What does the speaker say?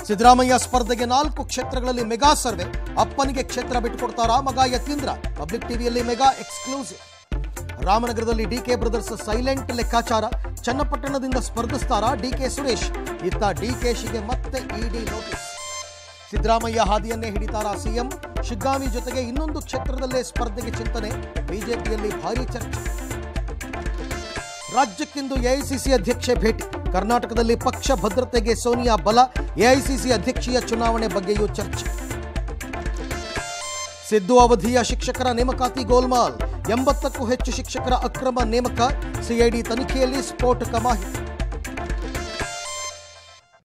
ಸಿದ್ದರಾಮಯ್ಯ ಸ್ಪರ್ಧೆಗೆ ನಾಲ್ಕು ಕ್ಷೇತ್ರಗಳಲ್ಲಿ ಮೆಗಾ ಸರ್ವೆ ಅಪ್ಪನಿಗೆ ಕ್ಷೇತ್ರ ಬಿಟ್ಟುಕೊಡ್ತಾರಾ ಮಗ ಯತೀಂದ್ರ ಪಬ್ಲಿಕ್ ಟಿವಿಯಲ್ಲಿ ಮೆಗಾ ಎಕ್ಸ್ಕ್ಲೂಸಿವ್ ರಾಮನಗರದಲ್ಲಿ ಡಿಕೆ ಬ್ರದರ್ಸ್ ಸೈಲೆಂಟ್ ಲೆಕ್ಕಾಚಾರ ಚನ್ನಪಟ್ಟಣದಿಂದ ಸ್ಪರ್ಧಿಸ್ತಾರಾ ಡಿಕೆ ಸುರೇಶ್ ಇತ್ತ ಡಿಕೆಶಿಗೆ ಮತ್ತೆ ಇಡಿ ನೋಟಿಸ್ ಸಿದ್ದರಾಮಯ್ಯ ಹಾದಿಯನ್ನೇ ಹಿಡಿತಾರಾ ಸಿಎಂ ಶಿಗ್ಗಾಮಿ ಜೊತೆಗೆ ಇನ್ನೊಂದು ಕ್ಷೇತ್ರದಲ್ಲೇ ಸ್ಪರ್ಧೆಗೆ ಚಿಂತನೆ ಬಿಜೆಪಿಯಲ್ಲಿ ಭಾರೀ ಚರ್ಚೆ ರಾಜ್ಯಕ್ಕಿಂದು ಎಐಸಿಸಿ ಅಧ್ಯಕ್ಷೆ ಭೇಟಿ ಕರ್ನಾಟಕದಲ್ಲಿ ಪಕ್ಷ ಭದ್ರತೆಗೆ ಸೋನಿಯಾ ಬಲ ಎಐಸಿಸಿ ಅಧ್ಯಕ್ಷೀಯ ಚುನಾವಣೆ ಬಗ್ಗೆಯೂ ಚರ್ಚೆ ಸಿದ್ದು ಅವಧಿಯ ಶಿಕ್ಷಕರ ನೇಮಕಾತಿ ಗೋಲ್ಮಾಲ್ ಎಂಬತ್ತಕ್ಕೂ ಹೆಚ್ಚು ಶಿಕ್ಷಕರ ಅಕ್ರಮ ನೇಮಕ ಸಿಐಡಿ ತನಿಖೆಯಲ್ಲಿ ಸ್ಫೋಟಕ ಮಾಹಿತಿ